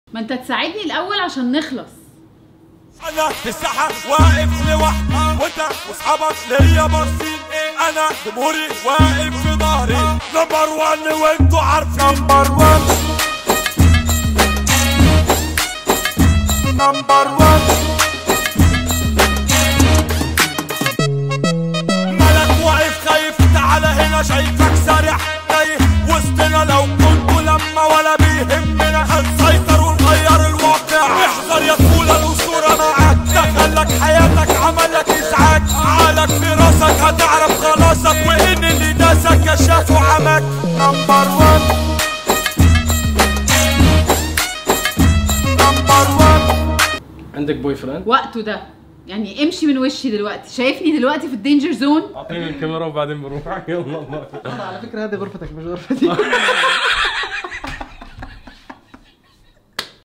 ما انت تساعدني الاول عشان نخلص انا في الساحه واقف لوحدي وانت واصحابك ليا باصين انا جمهوري واقف في ظهري نمبر 1 وانتوا عارفين نمبر 1 نمبر 1 ملك واقف خايف تعالى هنا شايفك سارح تايه وسطنا لو كنتوا لما ولا بيهمنا هنسيطر ونغير الواقع احذر يا طفولة الأسطورة معاك دخلك حياتك عملك إزعاج عقلك في راسك هتعرف خلاصك وإن اللي داسك كشاف وعمك نمبر 1 نمبر 1 عندك بوي فريند؟ وقته ده يعني امشي من وشي دلوقتي شايفني دلوقتي في الدينجر زون اعطيني الكاميرا وبعدين بروح يلا الله على فكره هذه غرفتك مش غرفتي